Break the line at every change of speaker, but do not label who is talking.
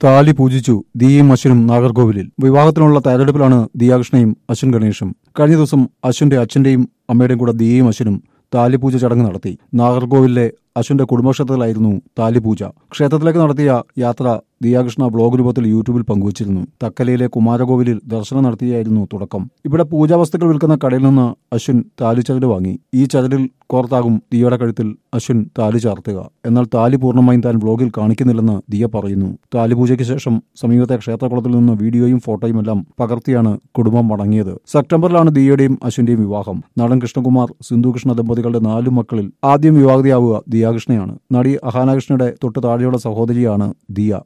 താലി പൂജിച്ചു ദിയയും അശ്വനും നാഗർകോവിലിൽ വിവാഹത്തിനുള്ള തയ്യാറെടുപ്പിലാണ് ദിയാകൃഷ്ണയും അശ്വൻ ഗണേഷും കഴിഞ്ഞ ദിവസം അശ്വന്റെ അച്ഛന്റെയും അമ്മയുടെയും കൂടെ ദിയയും അശ്വനും താലിപൂജ ചടങ്ങ് നടത്തി നാഗർകോവിലിലെ അശ്വന്റെ കുടുംബക്ഷേത്രത്തിലായിരുന്നു താലിപൂജ ക്ഷേത്രത്തിലേക്ക് നടത്തിയ യാത്ര ദിയാകൃഷ്ണ ബ്ലോഗ് രൂപത്തിൽ യൂട്യൂബിൽ പങ്കുവച്ചിരുന്നു തക്കലയിലെ കുമാരകോവിലിൽ ദർശനം നടത്തിയായിരുന്നു തുടക്കം ഇവിടെ പൂജാവസ്തുക്കൾ വിൽക്കുന്ന കടയിൽ നിന്ന് അശ്വിൻ താലിച്ചരട് വാങ്ങി ഈ ചരടിൽ കോർത്താകും ദിയയുടെ കഴുത്തിൽ അശ്വിൻ താലി ചാർത്തുക എന്നാൽ താലി പൂർണ്ണമായും താൻ ബ്ലോഗിൽ കാണിക്കുന്നില്ലെന്ന് ദിയ പറയുന്നു താലിപൂജയ്ക്ക് ശേഷം സമീപത്തെ ക്ഷേത്രകുളത്തിൽ നിന്ന് വീഡിയോയും ഫോട്ടോയും എല്ലാം പകർത്തിയാണ് കുടുംബം മടങ്ങിയത് സെപ്റ്റംബറിലാണ് ദിയയുടെയും അശ്വിന്റെയും വിവാഹം നടൻ കൃഷ്ണകുമാർ സിന്ധു കൃഷ്ണ ദമ്പതികളുടെ നാലു മക്കളിൽ ആദ്യം വിവാഹിതയാവുക ദിയാകൃഷ്ണയാണ് നടി അഹാനകൃഷ്ണയുടെ തൊട്ടു താഴെയുള്ള സഹോദരിയാണ് ദിയ